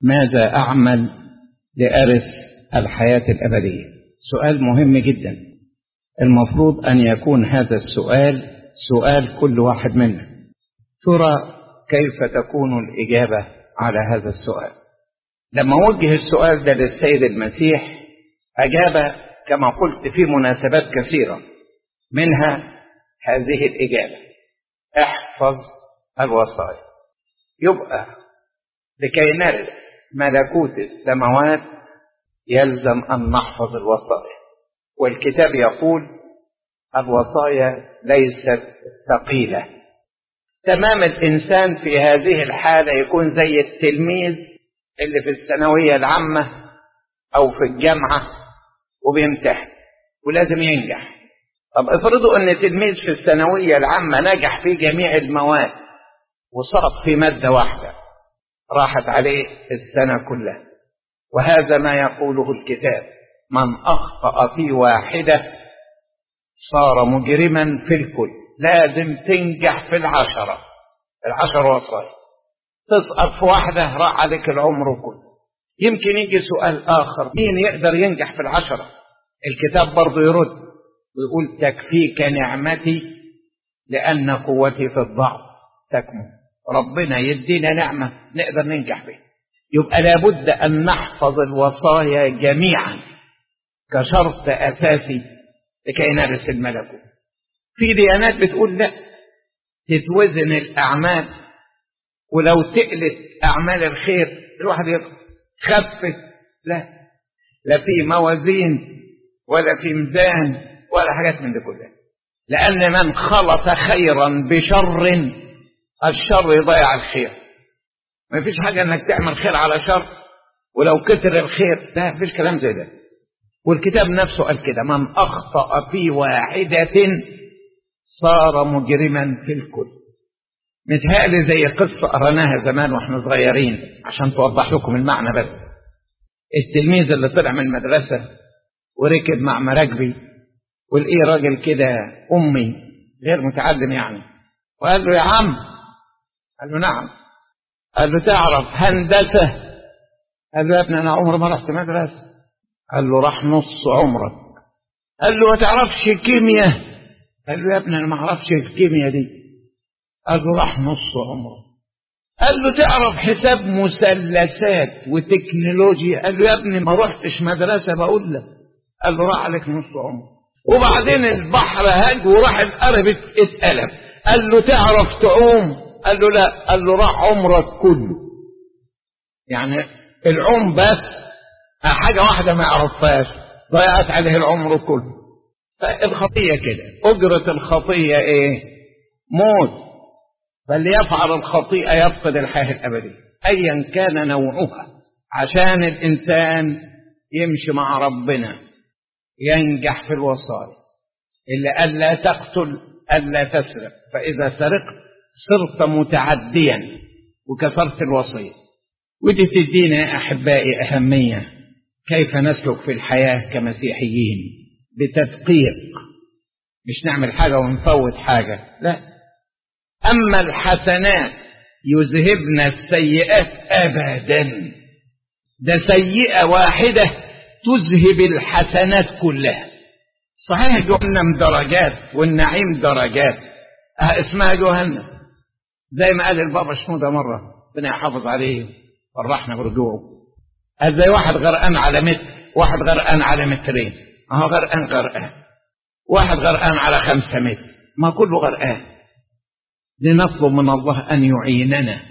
ماذا أعمل لأرث الحياة الأبدية سؤال مهم جدا المفروض أن يكون هذا السؤال سؤال كل واحد منا ترى كيف تكون الإجابة على هذا السؤال لما وجه السؤال ده للسيد المسيح أجاب كما قلت في مناسبات كثيرة منها هذه الإجابة احفظ الوصايا يبقى لكي نرث ملكوت السماوات يلزم أن نحفظ الوصايا والكتاب يقول الوصايا ليست ثقيلة تمام الإنسان في هذه الحالة يكون زي التلميذ اللي في الثانوية العامة أو في الجامعة وبيمتحن ولازم ينجح طب افرضوا ان تلميذ في الثانوية العامة نجح في جميع المواد وسقط في مادة واحدة راحت عليه السنة كلها وهذا ما يقوله الكتاب من أخطأ في واحدة صار مجرما في الكل لازم تنجح في العشرة العشر وصايا تسقط في واحدة راح عليك العمر كله يمكن يجي سؤال آخر مين يقدر ينجح في العشرة الكتاب برضه يرد ويقول تكفيك نعمتي لأن قوتي في الضعف تكمن ربنا يدينا نعمة نقدر ننجح بها يبقى لابد أن نحفظ الوصايا جميعا كشرط أساسي لكي نرث الملكوت في ديانات بتقول لا تتوزن الأعمال ولو تقلت أعمال الخير الواحد يخفف لا لا في موازين ولا في ميزان ولا حاجات من دي كلها لأن من خلط خيرا بشر الشر يضيع الخير ما فيش حاجة انك تعمل خير على شر ولو كتر الخير لا فيش كلام زي ده والكتاب نفسه قال كده من أخطأ في واحدة صار مجرما في الكل متهيألي زي قصة قرناها زمان واحنا صغيرين عشان توضح لكم المعنى بس التلميذ اللي طلع من المدرسة وركب مع مراكبي ولقيه راجل كده أمي غير متعلم يعني وقال له يا عم قال له نعم قال له تعرف هندسة قال له يا ابني أنا عمري ما رحت مدرسة قال له راح نص عمرك قال له ما تعرفش كيمياء قال له يا ابني أنا ما أعرفش الكيمياء دي قال له راح نص عمره قال له تعرف حساب مثلثات وتكنولوجيا قال له يا ابني ما رحتش مدرسة بقول لك قال له راح عليك نص عمره وبعدين البحر هاج وراح القرب اتقلب قال له تعرف تعوم قال له لا قال له راح عمرك كله يعني العوم بس حاجة واحدة ما يعرفهاش ضيعت عليه العمر كله فالخطية كده أجرة الخطية إيه موت فليفعل الخطيئة يفقد الحياة الأبدية أيا كان نوعها عشان الإنسان يمشي مع ربنا ينجح في الوصايا اللي قال لا تقتل ألا تسرق فإذا سرقت صرت متعديا وكسرت الوصية ودي تدينا يا أحبائي أهمية كيف نسلك في الحياة كمسيحيين بتدقيق مش نعمل حاجة ونفوت حاجة لا أما الحسنات يذهبن السيئات أبدا ده سيئة واحدة تذهب الحسنات كلها صحيح جهنم درجات والنعيم درجات أه اسمها جهنم زي ما قال البابا شنودة مرة ربنا يحافظ عليه فرحنا برجوعه قال زي واحد غرقان على متر واحد غرقان على مترين اهو غرقان غرقان واحد غرقان على خمسة متر ما كله غرقان لنطلب من الله أن يعيننا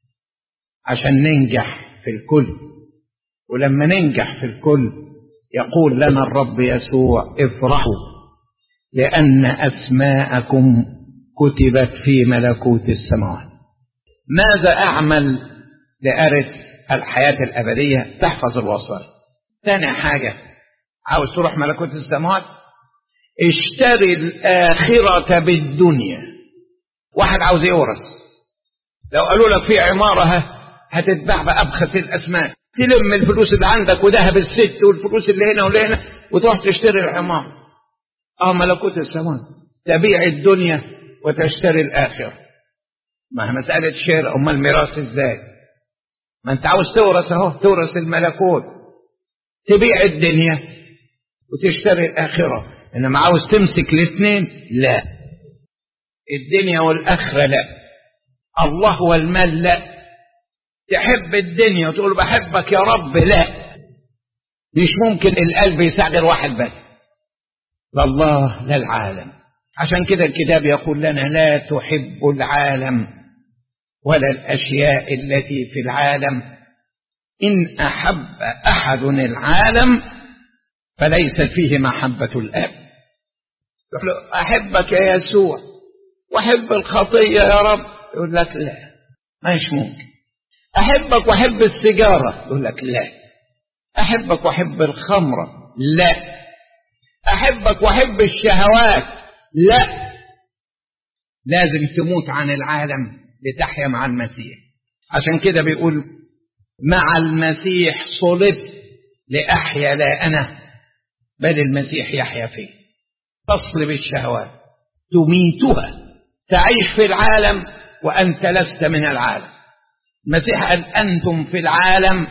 عشان ننجح في الكل ولما ننجح في الكل يقول لنا الرب يسوع افرحوا لأن أسماءكم كتبت في ملكوت السماوات ماذا أعمل لأرث الحياة الأبدية تحفظ الوصايا ثاني حاجة عاوز تروح ملكوت السماوات اشتري الآخرة بالدنيا واحد عاوز يورث لو قالوا لك في عمارة هتتباع بأبخس الأسماء تلم الفلوس اللي عندك وذهب الست والفلوس اللي هنا واللي هنا وتروح تشتري العمارة اه ملكوت السماوات تبيع الدنيا وتشتري الآخرة ما هي مسألة شراء أمال الميراث ازاي ما انت عاوز تورث اهو تورث الملكوت تبيع الدنيا وتشتري الآخرة إنما عاوز تمسك الاثنين لا الدنيا والآخرة لا الله والمال لا تحب الدنيا وتقول بحبك يا رب لا مش ممكن القلب يسع غير واحد بس لله لا العالم عشان كده الكتاب يقول لنا لا تحب العالم ولا الأشياء التي في العالم إن أحب أحد العالم فليس فيه محبة الآب يقول له أحبك يا يسوع وأحب الخطية يا رب يقول لك لا مش ممكن أحبك وأحب السيجارة يقول لك لا أحبك وأحب الخمرة لا أحبك وأحب الشهوات لا لازم تموت عن العالم لتحيا مع المسيح عشان كده بيقول مع المسيح صلبت لأحيا لا أنا بل المسيح يحيا فيه تصلب الشهوات تميتها تعيش في العالم وأنت لست من العالم المسيح قال أنتم في العالم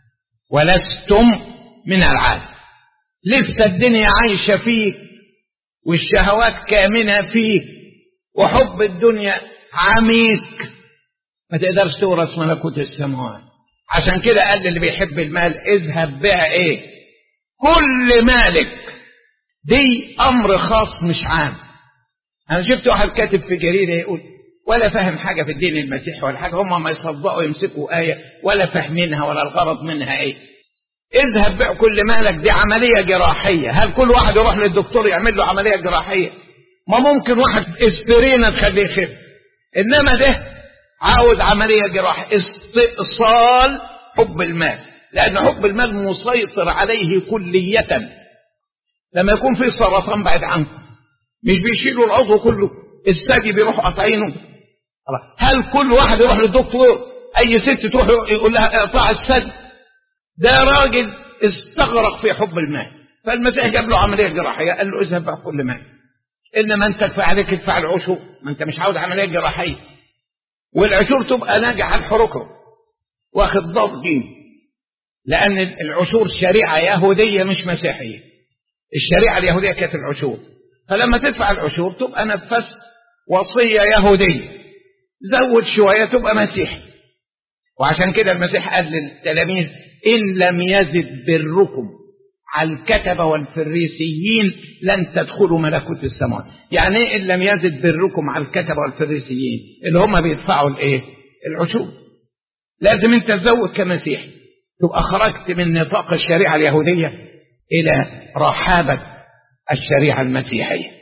ولستم من العالم لسه الدنيا عايشة فيك والشهوات كامنة فيك وحب الدنيا عميك ما تقدرش تورث ملكوت السماوات عشان كده قال اللي بيحب المال اذهب بها ايه كل مالك دي امر خاص مش عام انا شفت واحد كاتب في جريده يقول ولا فاهم حاجه في الدين المسيحي ولا حاجه هم ما يصدقوا يمسكوا ايه ولا فاهمينها ولا الغرض منها ايه اذهب بيع كل مالك دي عمليه جراحيه هل كل واحد يروح للدكتور يعمل له عمليه جراحيه ما ممكن واحد اسبرينه تخليه يخف انما ده عاوز عمليه جراحيه استئصال حب المال لان حب المال مسيطر عليه كليه لما يكون في سرطان بعد عنكم مش بيشيلوا العضو كله الثدي بيروحوا قاطعينه هل كل واحد يروح للدكتور اي ست تروح يقول لها اقطاع الثدي ده راجل استغرق في حب المال فالمسيح جاب له عمليه جراحيه قال له اذهب بقى كل مال انما انت تدفع عليك ادفع العشور ما انت مش عاوز عمليه جراحيه والعشور تبقى ناجحه الحركه واخد ضبط لان العشور شريعه يهوديه مش مسيحيه الشريعه اليهوديه كانت العشور فلما تدفع العشور تبقى نفذت وصيه يهوديه زود شويه تبقى مسيحي وعشان كده المسيح قال للتلاميذ ان لم يزد بركم على الكتبة والفريسيين لن تدخلوا ملكوت السماوات يعني ايه ان لم يزد بركم على الكتبة والفريسيين اللي هم بيدفعوا الايه العشور لازم انت تزود كمسيح تبقى خرجت من نطاق الشريعة اليهودية الى رحابة الشريعة المسيحية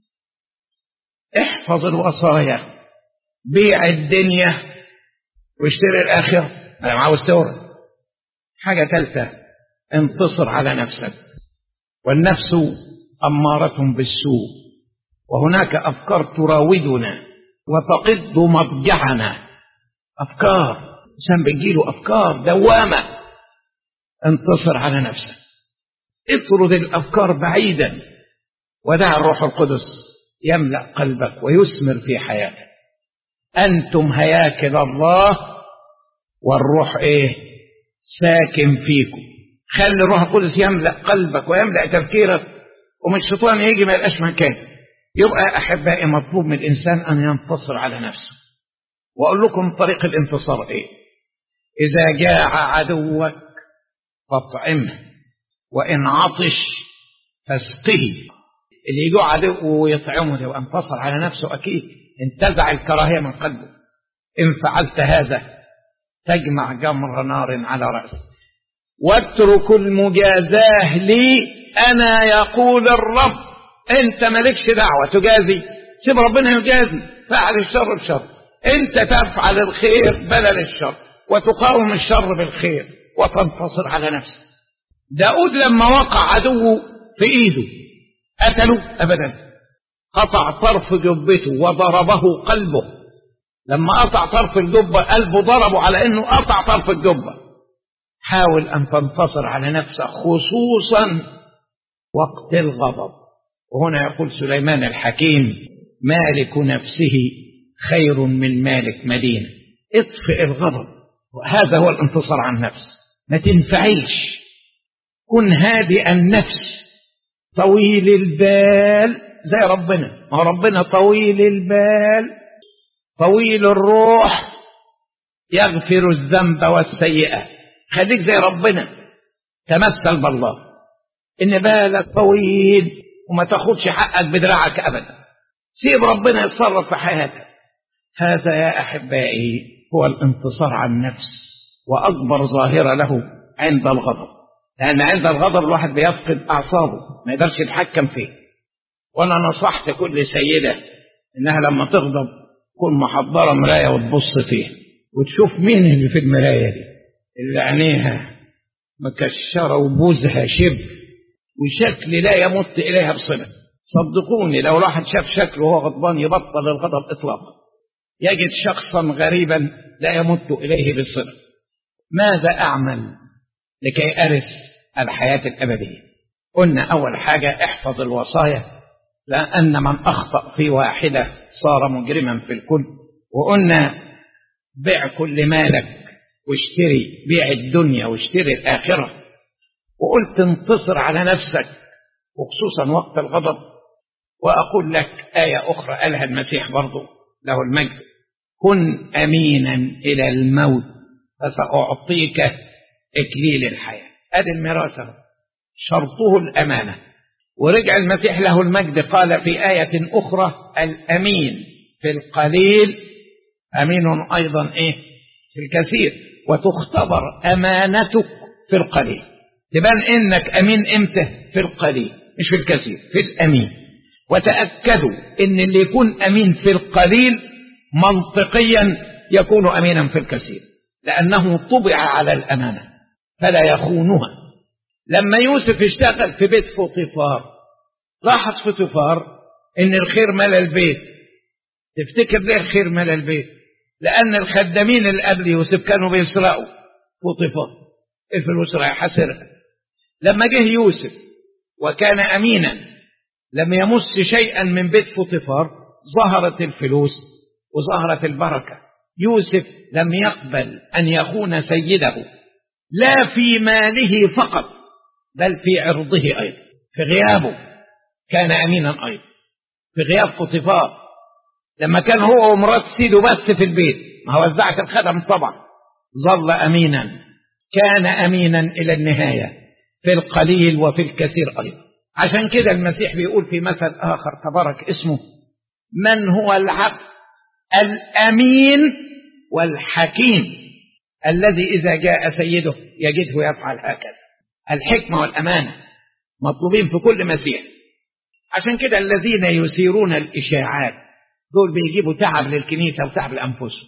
احفظ الوصايا بيع الدنيا واشتري الآخرة أنا عاوز تورث حاجة ثالثة انتصر على نفسك والنفس أمارة بالسوء وهناك أفكار تراودنا وتقض مضجعنا أفكار إنسان بيجيله أفكار دوامة انتصر على نفسك اطرد الأفكار بعيدا ودع الروح القدس يملأ قلبك ويثمر في حياتك أنتم هياكل الله والروح إيه ساكن فيكم خلي الروح القدس يملأ قلبك ويملأ تفكيرك ومن الشيطان يجي ما يبقاش مكان يبقى أحبائي مطلوب من الإنسان أن ينتصر على نفسه وأقول لكم طريق الانتصار إيه إذا جاع عدوك فاطعمه وإن عطش فاسقه اللي يجوع عدو ويطعمه يبقى انتصر على نفسه أكيد انتزع الكراهية من قلبه إن فعلت هذا تجمع جمر نار على رأسه واترك المجازاه لي أنا يقول الرب أنت مالكش دعوة تجازي سيب ربنا يجازي فعل الشر بشر أنت تفعل الخير بدل الشر وتقاوم الشر بالخير وتنتصر على نفسك داود لما وقع عدوه في إيده قتله أبدا قطع طرف جبته وضربه قلبه لما قطع طرف الجبة قلبه ضربه على انه قطع طرف الجبة حاول ان تنتصر على نفسك خصوصا وقت الغضب وهنا يقول سليمان الحكيم مالك نفسه خير من مالك مدينة اطفئ الغضب وهذا هو الانتصار عن النفس ما تنفعلش كن هادئ النفس طويل البال زي ربنا ما ربنا طويل البال طويل الروح يغفر الذنب والسيئة خليك زي ربنا تمثل بالله ان بالك طويل وما تاخدش حقك بدراعك ابدا سيب ربنا يتصرف في حياتك هذا يا احبائي هو الانتصار على النفس واكبر ظاهره له عند الغضب لان عند الغضب الواحد بيفقد اعصابه ما يقدرش يتحكم فيه وانا نصحت كل سيده انها لما تغضب تكون محضره مرايه وتبص فيها وتشوف مين اللي في المرايه دي اللي عينيها مكشره وبوزها شبه وشكل لا يمت اليها بصله صدقوني لو الواحد شاف شكله وهو غضبان يبطل الغضب اطلاقا يجد شخصا غريبا لا يمت اليه بالصله ماذا اعمل لكي ارث الحياه الابديه قلنا اول حاجه احفظ الوصايا لان من اخطا في واحده صار مجرما في الكل وقلنا بيع كل مالك واشتري بيع الدنيا واشتري الاخره وقلت انتصر على نفسك وخصوصا وقت الغضب واقول لك ايه اخرى قالها المسيح برضه له المجد كن امينا الى الموت فساعطيك اكليل الحياه ادي الميراث شرطه الامانه ورجع المسيح له المجد قال في ايه اخرى الامين في القليل امين ايضا ايه في الكثير وتختبر امانتك في القليل تبان انك امين امتى في القليل مش في الكثير في الامين وتاكدوا ان اللي يكون امين في القليل منطقيا يكون امينا في الكثير لانه طبع على الامانه فلا يخونها لما يوسف اشتغل في بيت فوطيفار لاحظ فوطيفار ان الخير ملا البيت تفتكر ليه الخير ملا البيت لان الخدامين اللي قبل يوسف كانوا بيسرقوا فوطيفار الفلوس رايحه سرقه لما جه يوسف وكان امينا لم يمس شيئا من بيت فوطيفار ظهرت الفلوس وظهرت البركه يوسف لم يقبل ان يخون سيده لا في ماله فقط بل في عرضه ايضا في غيابه كان امينا ايضا في غياب فوطيفار لما كان هو ومرات سيده بس في البيت ما وزعت الخدم طبعا ظل امينا كان امينا الى النهايه في القليل وفي الكثير ايضا عشان كده المسيح بيقول في مثل اخر تبارك اسمه من هو العبد الامين والحكيم الذي اذا جاء سيده يجده يفعل هكذا الحكمه والامانه مطلوبين في كل مسيح عشان كده الذين يثيرون الاشاعات دول بيجيبوا تعب للكنيسه وتعب لانفسهم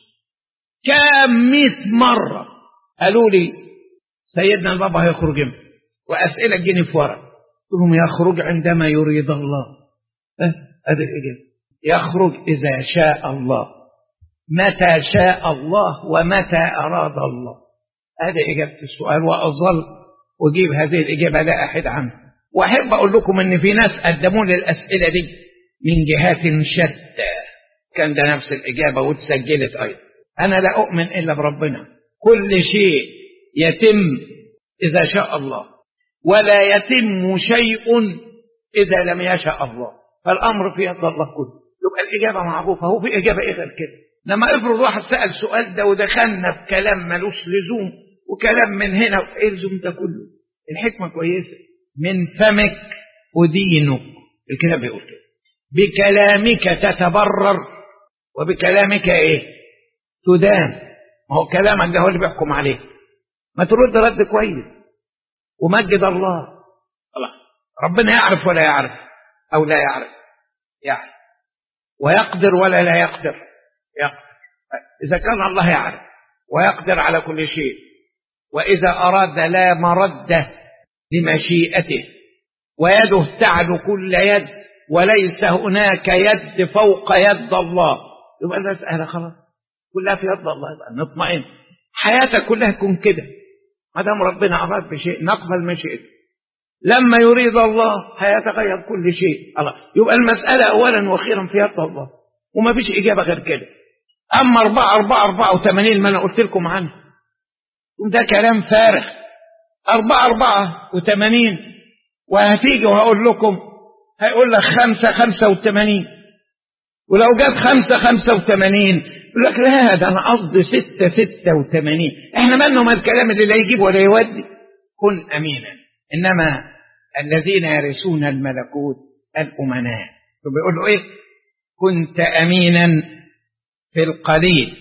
كم مئة مره قالوا لي سيدنا البابا هيخرج امتى واسئله تجيني في ورق قلت لهم يخرج عندما يريد الله اه ادي الاجابه يخرج اذا شاء الله متى شاء الله ومتى اراد الله هذه اجابه السؤال واظل اجيب هذه الاجابه لا احد عنها واحب اقول لكم ان في ناس قدموا لي الاسئله دي من جهات شتى كان ده نفس الاجابه واتسجلت ايضا انا لا اؤمن الا بربنا كل شيء يتم اذا شاء الله ولا يتم شيء اذا لم يشاء الله فالامر في يد الله كله يبقى الاجابه معروفه هو في اجابه ايه غير كده لما افرض واحد سال السؤال ده ودخلنا في كلام ملوش لزوم وكلام من هنا وايه اللزوم ده كله الحكمه كويسه من فمك ودينك الكتاب بيقول كده بكلامك تتبرر وبكلامك ايه تدان ما هو كلامك ده هو اللي بيحكم عليك ما ترد رد كويس ومجد الله خلاص ربنا يعرف ولا يعرف او لا يعرف يعرف ويقدر ولا لا يقدر يقدر اذا كان الله يعرف ويقدر على كل شيء واذا اراد لا مرد لمشيئته ويده تعلو كل يد وليس هناك يد فوق يد الله يبقى المسألة خلاص كلها في يد الله يبقى نطمئن حياتك كلها تكون كده ما دام ربنا أراد بشيء نقبل مشيئته لما يريد الله هيتغير كل شيء الله يبقى المسألة أولا وأخيرا في يد الله وما فيش إجابة غير كده أما أربعة أربعة أربعة وثمانين ما أنا قلت لكم عنه وده كلام فارغ أربعة أربعة وثمانين وهتيجي وهقول لكم هيقول لك خمسة خمسة وثمانين ولو جاب خمسة خمسة وثمانين يقول لك لا ده أنا قصدي ستة ستة وثمانين إحنا مالنا ما الكلام اللي لا يجيب ولا يودي كن أمينا إنما الذين يرثون الملكوت الأمناء بيقول له إيه كنت أمينا في القليل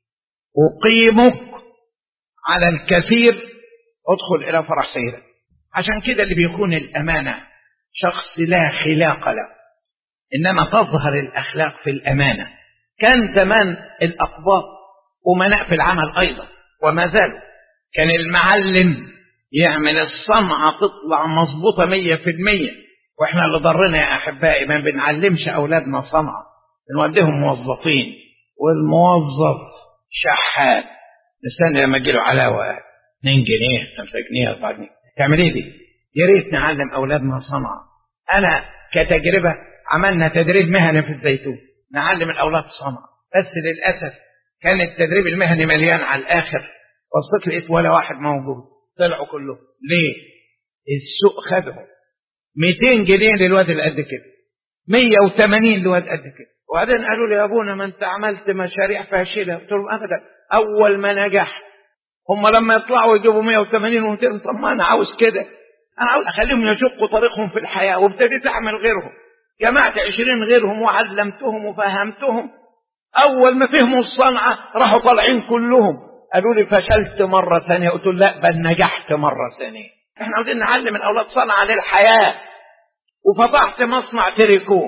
أقيمك على الكثير ادخل إلى فرح سيدك عشان كده اللي بيكون الأمانة شخص لا خلاق له إنما تظهر الأخلاق في الأمانة كان زمان الأقباط أمناء في العمل أيضا وما زالوا كان المعلم يعمل الصنعة تطلع مظبوطة مية في المية وإحنا اللي ضرنا يا أحبائي ما بنعلمش أولادنا صنعة بنوديهم موظفين والموظف شحات نستنى لما تجيله علاوة 2 جنيه 5 جنيه 4 جنيه تعمل ايه دي؟ يا ريت نعلم اولادنا صنعه. انا كتجربه عملنا تدريب مهني في الزيتون، نعلم الاولاد صنعه، بس للاسف كان التدريب المهني مليان على الاخر، بصيت لقيت ولا واحد موجود، طلعوا كلهم، ليه؟ السوق خدهم 200 جنيه للواد اللي قد كده 180 لواد قد كده وبعدين قالوا لي يا ابونا ما انت عملت مشاريع فاشله قلت لهم ابدا اول ما نجحت هم لما يطلعوا يجيبوا 180 و200 طب ما انا عاوز كده انا عاوز اخليهم يشقوا طريقهم في الحياه وابتديت اعمل غيرهم جمعت 20 غيرهم وعلمتهم وفهمتهم اول ما فهموا الصنعه راحوا طالعين كلهم قالوا لي فشلت مره ثانيه قلت لهم لا بل نجحت مره ثانيه احنا عاوزين نعلم الاولاد صنعه للحياه وفتحت مصنع تريكو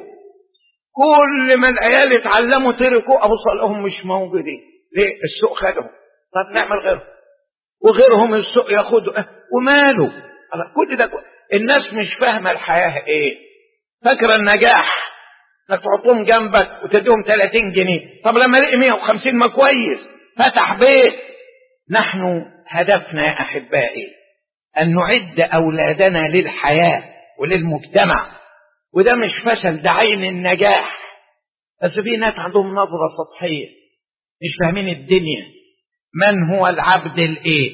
كل ما العيال اتعلموا تريكو ابص لهم مش موجودين ليه السوق خدهم طب نعمل غيرهم وغيرهم السوق ياخدوا وماله كل ده الناس مش فاهمه الحياه ايه فاكره النجاح انك تحطهم جنبك وتديهم 30 جنيه طب لما لقي 150 ما كويس فتح بيت نحن هدفنا يا احبائي ان نعد اولادنا للحياه وللمجتمع وده مش فشل ده عين النجاح بس في ناس عندهم نظره سطحيه مش فاهمين الدنيا من هو العبد الايه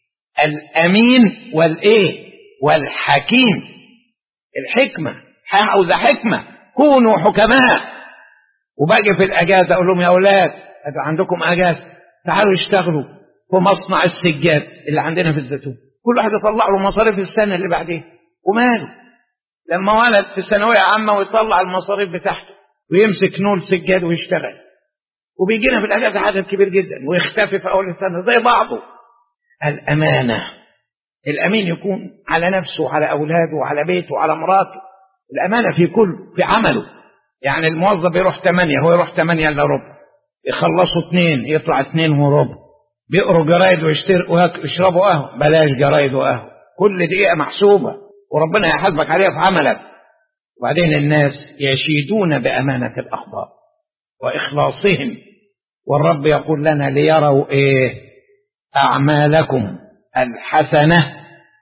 الامين والايه والحكيم الحكمه عاوزه حكمه كونوا حكماء وباجي في الاجازه اقول لهم يا اولاد عندكم اجازه تعالوا اشتغلوا في مصنع السجاد اللي عندنا في الزيتون كل واحد يطلع له مصاريف السنه اللي بعدين وماله لما ولد في ثانويه عامه ويطلع المصاريف بتاعته ويمسك نول سجاد ويشتغل وبيجينا في الاجازه عدد كبير جدا ويختفي في اول السنه زي بعضه الامانه الامين يكون على نفسه وعلى اولاده وعلى بيته وعلى مراته الامانه في كل في عمله يعني الموظف يروح ثمانية هو يروح ثمانية الا ربع يخلصوا اثنين يطلع اثنين وربع بيقروا جرايد ويشتروا ويشربوا قهوه بلاش جرايد وقهوه كل دقيقه محسوبه وربنا يحاسبك عليها في عملك وبعدين الناس يشيدون بامانه الاخبار واخلاصهم والرب يقول لنا ليروا ايه اعمالكم الحسنه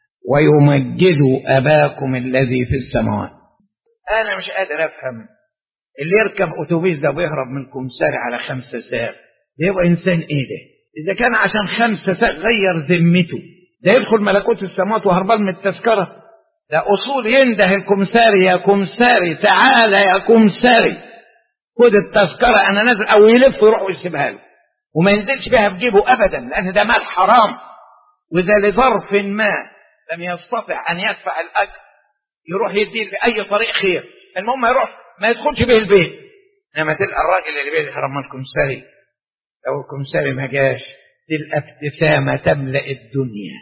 ويمجدوا اباكم الذي في السماوات انا مش قادر افهم اللي يركب اتوبيس ده ويهرب من كمساري على خمسة ساق ده يبقى انسان ايه ده اذا كان عشان خمسة ساق غير ذمته ده يدخل ملكوت السماوات وهربان من التذكرة ده اصول ينده الكمساري يا كمساري تعالى يا كمساري خد التذكرة انا نازل او يلف ويروح ويسيبها له وما ينزلش بيها في جيبه ابدا لان ده مال حرام واذا لظرف ما لم يستطع ان يدفع الاجر يروح يديه باي طريق خير المهم يروح ما يدخلش به البيت انما تلقى الراجل اللي بيهرب من الكمساري لو الكمساري ما جاش تلقى ابتسامه تملا الدنيا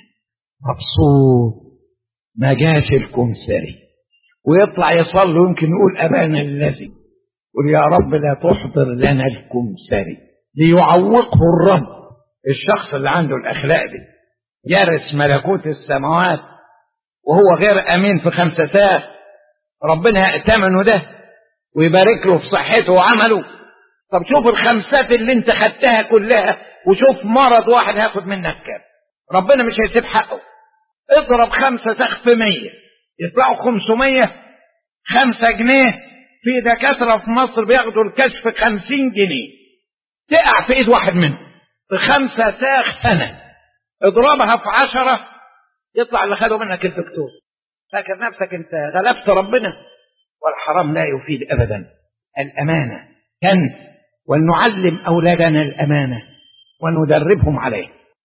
مبسوط ما جاش الكمساري ويطلع يصلي ويمكن يقول ابانا الذي قل يا رب لا تحضر لنا الكمساري ليعوقه الرب الشخص اللي عنده الاخلاق دي يرث ملكوت السماوات وهو غير امين في خمسة ساعات ربنا يأتمنه ده ويبارك له في صحته وعمله طب شوف الخمسات اللي انت خدتها كلها وشوف مرض واحد هياخد منك كام ربنا مش هيسيب حقه اضرب خمسة سخ في مية يطلعوا خمسمية خمسة جنيه في دكاترة في مصر بياخدوا الكشف خمسين جنيه تقع في ايد واحد منهم في خمسة ساخ سنة اضربها في عشرة يطلع اللي خده منك الدكتور فاكر نفسك انت غلبت ربنا والحرام لا يفيد ابدا الامانه كنز ولنعلم اولادنا الامانه وندربهم عليه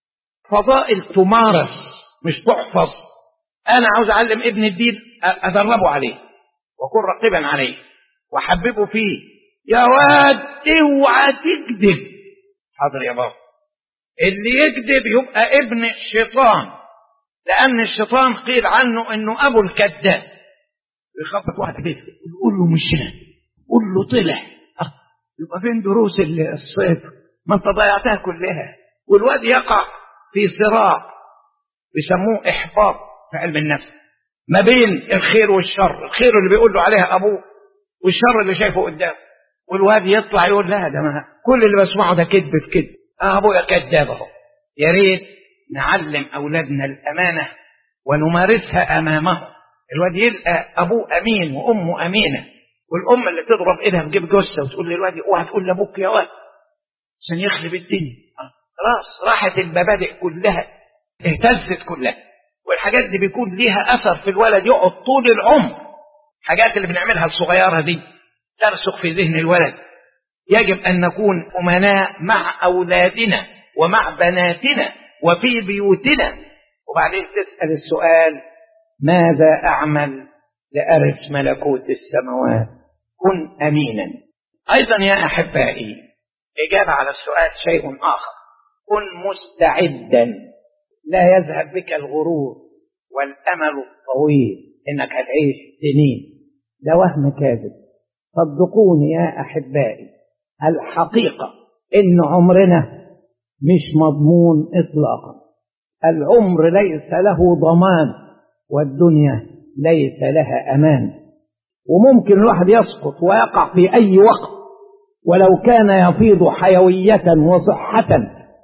فضائل تمارس مش تحفظ انا عاوز اعلم ابن الدين ادربه عليه واكون رقيبا عليه واحببه فيه يا واد اوعى تكذب حاضر يا بابا اللي يكذب يبقى ابن الشيطان لأن الشيطان قيل عنه إنه أبو الكذاب يخبط واحد بيته يقول له مش هنا قول له طلع أه يبقى فين دروس الصيد ما انت ضيعتها كلها والواد يقع في صراع بيسموه إحباط في علم النفس ما بين الخير والشر الخير اللي بيقول له عليها أبوه والشر اللي شايفه قدامه والواد يطلع يقول لا ده ما كل اللي بسمعه ده كذب في كذب آه أبويا كذاب أهو يا ريت نعلم أولادنا الأمانة ونمارسها أمامهم الواد يلقى أبوه أمين وأمه أمينة والأم اللي تضرب إيدها في جيب جثة وتقول للواد اوعى تقول لأبوك يا واد عشان يخرب الدنيا خلاص راحت المبادئ كلها اهتزت كلها والحاجات دي بيكون ليها أثر في الولد يقعد طول العمر الحاجات اللي بنعملها الصغيرة دي ترسخ في ذهن الولد يجب أن نكون أمناء مع أولادنا ومع بناتنا وفي بيوتنا وبعدين تسأل السؤال ماذا أعمل لأرث ملكوت السماوات كن أمينا أيضا يا أحبائي إجابة على السؤال شيء آخر كن مستعدا لا يذهب بك الغرور والأمل الطويل إنك هتعيش سنين ده وهم كاذب صدقوني يا أحبائي الحقيقة إن عمرنا مش مضمون إطلاقا العمر ليس له ضمان والدنيا ليس لها أمان وممكن الواحد يسقط ويقع في أي وقت ولو كان يفيض حيوية وصحة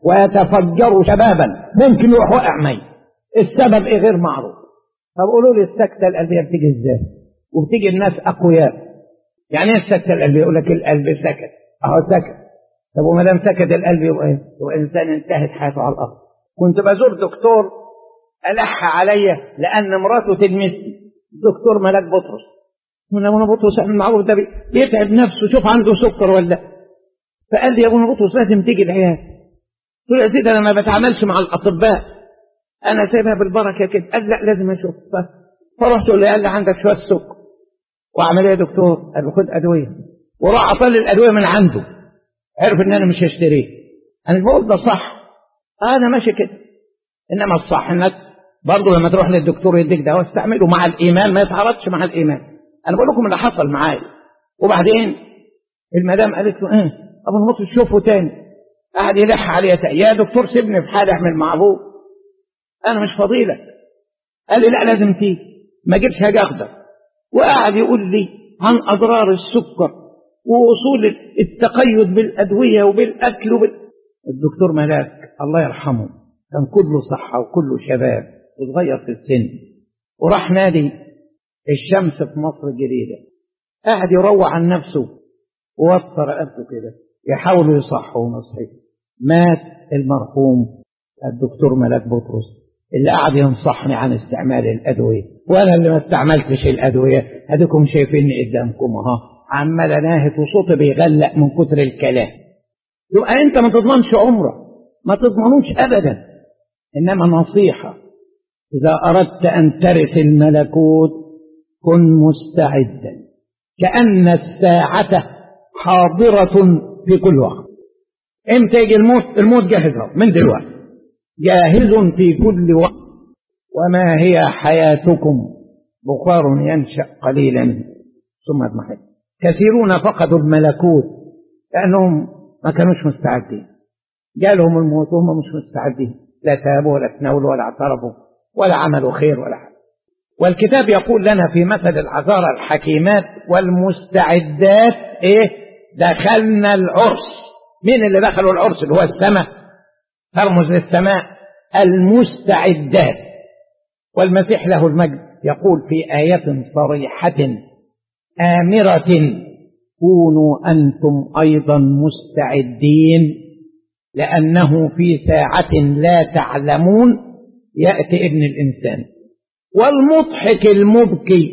ويتفجر شبابا ممكن يروح وقع ميت السبب إيه غير معروف طب قولوا لي السكتة القلبية بتيجي ازاي وبتيجي الناس أقوياء يعني ايه السكتة القلبية يقول لك القلب سكت أهو سكت طب وما دام سكت القلب يبقى ايه؟ يبقى انسان انتهت حياته على الارض. كنت بزور دكتور الح عليا لان مراته تلمسني دكتور ملاك بطرس. من ابونا بطرس احنا المعروف ده بيتعب نفسه شوف عنده سكر ولا فقال لي يا ابونا بطرس لازم تيجي العياده. قلت له يا سيدي انا ما بتعاملش مع الاطباء. انا سايبها بالبركه كده قال لا لازم اشوف فرحت له قال لي عندك شويه سكر. واعمل ايه يا دكتور؟ قال له خد ادويه. وراح اطلع الادويه من عنده. عرف ان انا مش هشتريه انا بقول ده صح انا ماشي كده انما الصح انك برضه لما تروح للدكتور يديك دواء استعمله مع الايمان ما يتعارضش مع الايمان انا بقول لكم اللي حصل معايا وبعدين المدام قالت له ايه ابو المطر شوفه تاني قعد يلح عليا تاني يا دكتور سيبني في حالي اعمل مع ابوه انا مش فضيلك قال لي لا لازم تيجي ما جبتش حاجه اخضر وقعد يقول لي عن اضرار السكر ووصول التقيد بالأدوية وبالأكل وبال... الدكتور ملاك الله يرحمه كان كله صحة وكله شباب وصغير في السن وراح نادي الشمس في مصر الجديدة قاعد يروع عن نفسه ووطى رقبته كده يحاولوا يصحوا ونصحيه مات المرحوم الدكتور ملاك بطرس اللي قاعد ينصحني عن استعمال الأدوية وأنا اللي ما استعملتش الأدوية أديكم شايفيني قدامكم أهو عمال اناهت وصوتي بيغلق من كتر الكلام يبقى انت ما تضمنش عمرك ما تضمنوش ابدا انما نصيحه اذا اردت ان ترث الملكوت كن مستعدا كان الساعه حاضره في كل وقت امتى يجي الموت الموت جاهز من دلوقتي جاهز في كل وقت وما هي حياتكم بخار ينشا قليلا ثم يضمحل كثيرون فقدوا الملكوت لأنهم ما كانوش مستعدين جالهم الموت وهم مش مستعدين لا تابوا ولا تناولوا ولا اعترفوا ولا عملوا خير ولا حاجة والكتاب يقول لنا في مثل العذارى الحكيمات والمستعدات ايه دخلنا العرس مين اللي دخلوا العرس اللي هو السماء ترمز للسماء المستعدات والمسيح له المجد يقول في آية صريحة آمرة كونوا أنتم أيضا مستعدين لأنه في ساعة لا تعلمون يأتي ابن الإنسان والمضحك المبكي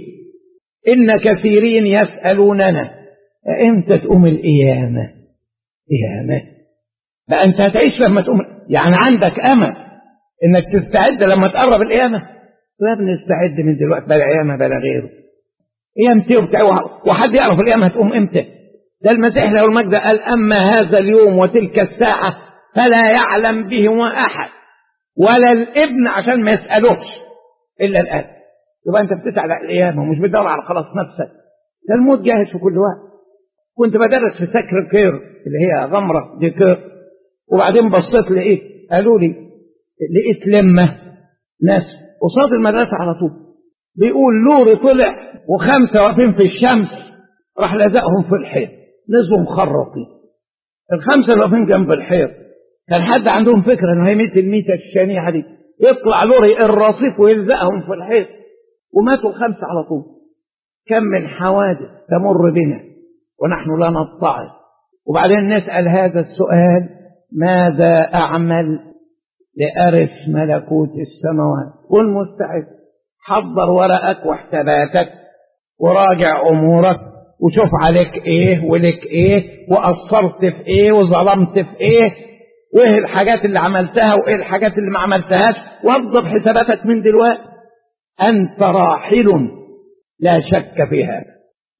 إن كثيرين يسألوننا إمتى تقوم القيامة قيامة بقى أنت هتعيش لما تقوم يعني عندك أمل إنك تستعد لما تقرب القيامة لا بنستعد من دلوقتي بلا قيامة بلا غيره قيامتي وبتاع وحد يعرف القيامة هتقوم إمتى ده المسيح له المجد قال أما هذا اليوم وتلك الساعة فلا يعلم بهما أحد ولا الابن عشان ما يسألوش إلا الآن يبقى أنت بتسعى على القيامة ومش بتدور على خلاص نفسك ده الموت جاهز في كل وقت كنت بدرس في سكر كير اللي هي غمرة دي كير وبعدين بصيت لقيت قالوا لي لقيت لمة ناس قصاد المدرسة على طول بيقول لوري طلع وخمسة واقفين في الشمس راح لزقهم في الحيط نزلوا مخرطين الخمسة اللي واقفين جنب الحيط كان حد عندهم فكرة انه هيميت الميتة الشنيعة دي يطلع لوري الرصيف ويلزقهم في الحيط وماتوا الخمسة على طول كم من حوادث تمر بنا ونحن لا نتعظ وبعدين نسأل هذا السؤال ماذا أعمل لأرث ملكوت السماوات كن مستعد حضر ورقك واحتباتك وراجع أمورك وشوف عليك ايه ولك ايه وقصرت في ايه وظلمت في ايه وايه الحاجات اللي عملتها وايه الحاجات اللي ما عملتهاش واضرب حساباتك من دلوقتي انت راحل لا شك في هذا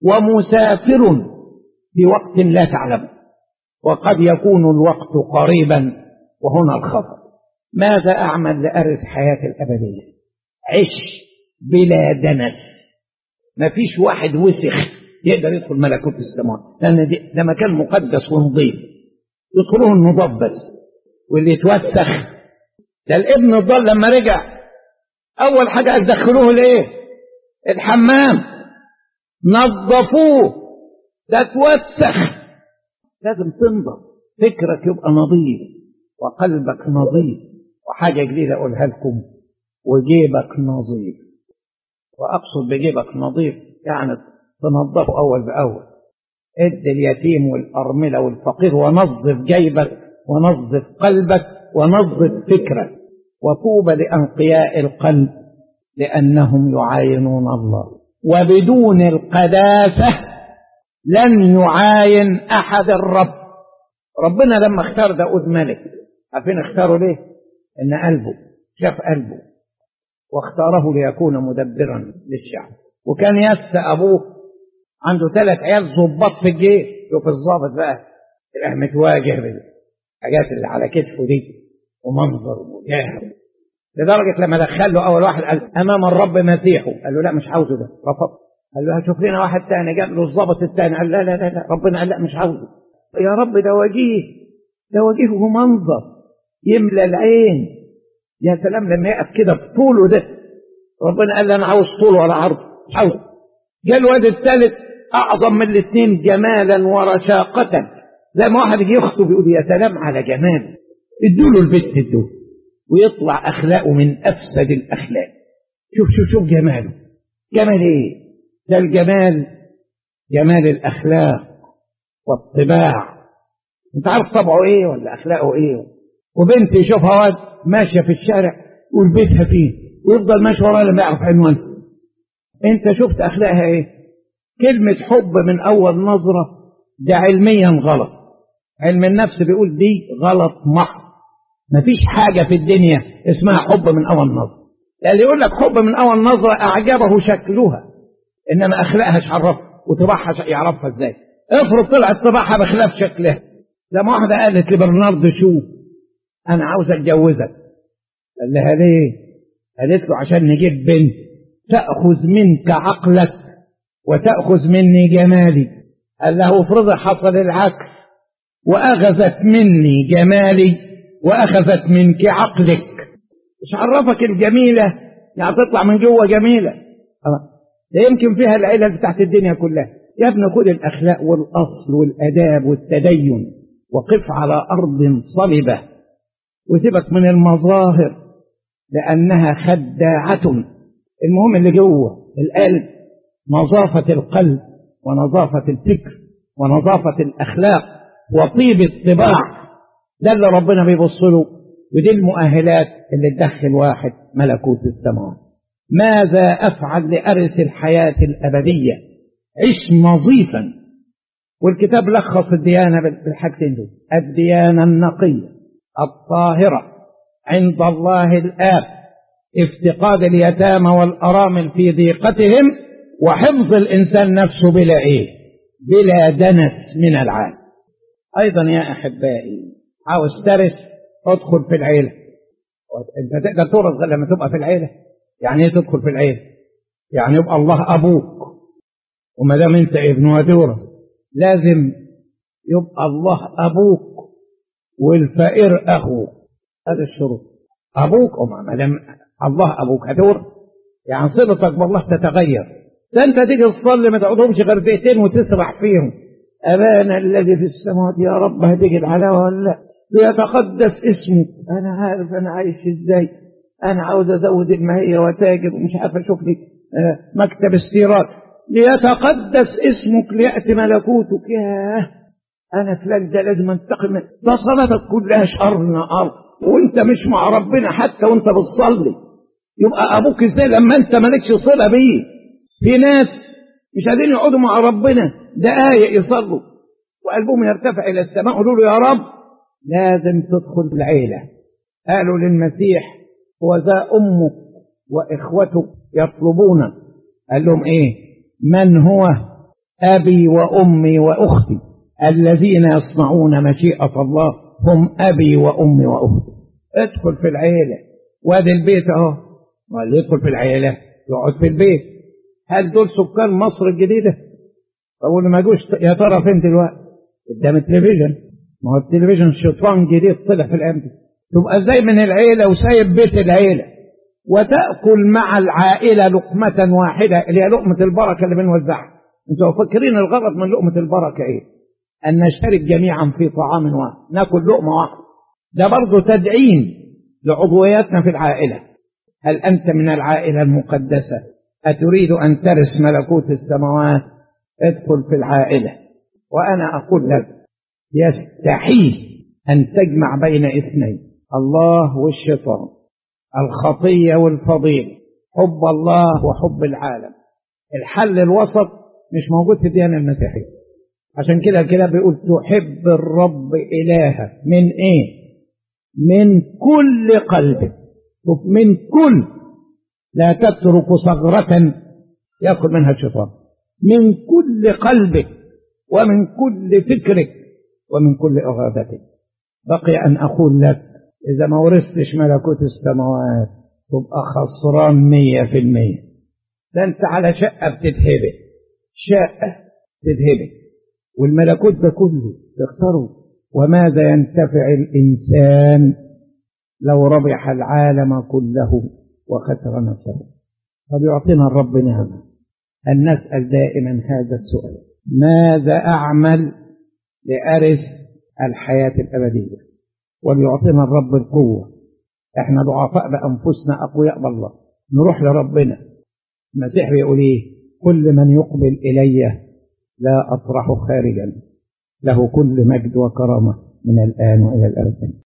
ومسافر في وقت لا تعلم وقد يكون الوقت قريبا وهنا الخطر ماذا اعمل لارث حياه الابديه عش بلا دنس مفيش واحد وسخ يقدر يدخل ملكوت السماء لان دي ده مكان مقدس ونظيف يدخلوه النضاف بس واللي يتوسخ ده الابن الضال لما رجع اول حاجه دخلوه لايه الحمام نظفوه ده توسخ لازم تنضف فكرك يبقى نظيف وقلبك نظيف وحاجه جديده اقولها لكم وجيبك نظيف واقصد بجيبك نظيف يعني تنظفه أول بأول اد اليتيم والأرملة والفقير ونظف جيبك ونظف قلبك ونظف فكرك وطوبى لأنقياء القلب لأنهم يعاينون الله وبدون القداسة لن يعاين أحد الرب ربنا لما اختار داود ملك عارفين اختاره ليه ان قلبه شاف قلبه واختاره ليكون مدبرا للشعب وكان يس ابوه عنده ثلاث عيال ظباط في الجيش شوف الظابط بقى يبقى متواجه بالحاجات اللي على كتفه دي ومنظر وجاه لدرجة لما دخل له أول واحد قال أمام الرب مسيحه قال له لا مش عاوزه ده رفض قال له هشوف لنا واحد تاني جاب له الظابط التاني قال لا لا لا, لا. ربنا قال لا مش عاوزه يا رب ده وجيه ده وجيه ومنظر يملى العين يا سلام لما يقف كده بطوله ده ربنا قال انا عاوز طول ولا عرض مش عاوز جاء الواد الثالث اعظم من الاثنين جمالا ورشاقة زي ما واحد يجي يخطب يقول يا سلام على جماله ادوا له البيت ادوه ويطلع اخلاقه من افسد الاخلاق شوف شوف شوف جماله جمال ايه ده الجمال جمال الاخلاق والطباع انت عارف طبعه ايه ولا اخلاقه ايه وبنت يشوفها واد ماشيه في الشارع يقول بيتها فيه ويفضل ماشي وراها لما يعرف عنوانها انت شفت اخلاقها ايه كلمة حب من اول نظرة ده علميا غلط علم النفس بيقول دي غلط محض مفيش حاجة في الدنيا اسمها حب من اول نظرة اللي يقول لك حب من اول نظرة اعجبه شكلها انما اخلاقها مش عرفها وطباعها يعرفها ازاي افرض طلعت طباعها بخلاف شكلها زي ما واحدة قالت لبرنارد شو انا عاوز اتجوزك قال لها ليه قالت له عشان نجيب بنت تأخذ منك عقلك وتأخذ مني جمالي قال له افرض حصل العكس وأخذت مني جمالي وأخذت منك عقلك مش عرفك الجميلة يعني تطلع من جوه جميلة ده يمكن فيها العلل بتاعت الدنيا كلها يا ابني خد الأخلاق والأصل والأداب والتدين وقف على أرض صلبة وسيبك من المظاهر لأنها خداعة المهم اللي جوه القلب نظافة القلب ونظافة الفكر ونظافة الأخلاق وطيب الطباع ده اللي ربنا بيبص له ودي المؤهلات اللي تدخل واحد ملكوت السماوات ماذا أفعل لأرث الحياة الأبدية عش نظيفا والكتاب لخص الديانة بالحاجتين دول الديانة النقية الطاهرة عند الله الآب افتقاد اليتامى والأرامل في ضيقتهم وحفظ الإنسان نفسه بلا إيه بلا دنس من العالم أيضا يا أحبائي عاوز ترث ادخل في العيلة أنت تقدر تورث غير لما تبقى في العيلة يعني إيه تدخل في العيلة يعني يبقى الله أبوك وما دام أنت ابنه هتورث لازم يبقى الله أبوك والفقير أخوك هذا الشروط أبوك وما دام الله أبوك هتورث يعني صلتك بالله تتغير ده أنت تيجي تصلي ما تقعدهمش غير دقيقتين وتسرح فيهم أبانا الذي في السماوات يا رب هتيجي العلاوة ولا لا ليتقدس اسمك أنا عارف أنا عايش إزاي أنا عاوز أزود المهية وتاجر ومش عارف أشوف لي مكتب استيراد ليتقدس اسمك ليأتي ملكوتك ياه أنا فلان ده لازم أنتقم ده صلاتك كلها شر نهار وأنت مش مع ربنا حتى وأنت بتصلي يبقى أبوك إزاي لما أنت مالكش صلة بيه في ناس مش قادرين يقعدوا مع ربنا دقايق يصلوا وقلبهم يرتفع إلى السماء يقولوا له يا رب لازم تدخل العيلة قالوا للمسيح هو ذا أمك وإخوتك يطلبون قال لهم إيه من هو أبي وأمي وأختي الذين يصنعون مشيئة الله هم أبي وأمي وأختي ادخل في العيلة وادي البيت أهو واللي يدخل في العيلة يقعد في البيت هل دول سكان مصر الجديدة؟ أقول ما جوش يا ترى فين دلوقتي؟ قدام التلفزيون ما هو التلفزيون شيطان جديد طلع في الأيام دي تبقى ازاي من العيلة وسايب بيت العيلة وتأكل مع العائلة لقمة واحدة اللي هي لقمة البركة اللي بنوزعها انتوا فاكرين الغرض من لقمة البركة ايه؟ أن نشترك جميعا في طعام واحد ناكل لقمة واحدة ده برضه تدعيم لعضوياتنا في العائلة هل أنت من العائلة المقدسة أتريد أن ترث ملكوت السماوات ادخل في العائلة وأنا أقول لك يستحيل أن تجمع بين اثنين الله والشيطان الخطية والفضيلة حب الله وحب العالم الحل الوسط مش موجود في الديانة المسيحية عشان كده كده بيقول تحب الرب إلهك من إيه من كل قلبك من كل لا تترك ثغرة يأكل منها الشيطان من كل قلبك ومن كل فكرك ومن كل إرادتك بقي أن أقول لك إذا ما ورثتش ملكوت السماوات تبقى خسران مية في المية ده أنت على شقة بتتهبه شقة تتهبه والملكوت ده كله تخسره وماذا ينتفع الإنسان لو ربح العالم كله وخسر نفسه فبيعطينا الرب نعمة أن نسأل دائما هذا السؤال ماذا أعمل لأرث الحياة الأبدية وليعطينا الرب القوة احنا ضعفاء بأنفسنا أقوياء بالله نروح لربنا المسيح بيقول ايه كل من يقبل إلي لا أطرحه خارجا له كل مجد وكرامة من الآن وإلى الأبد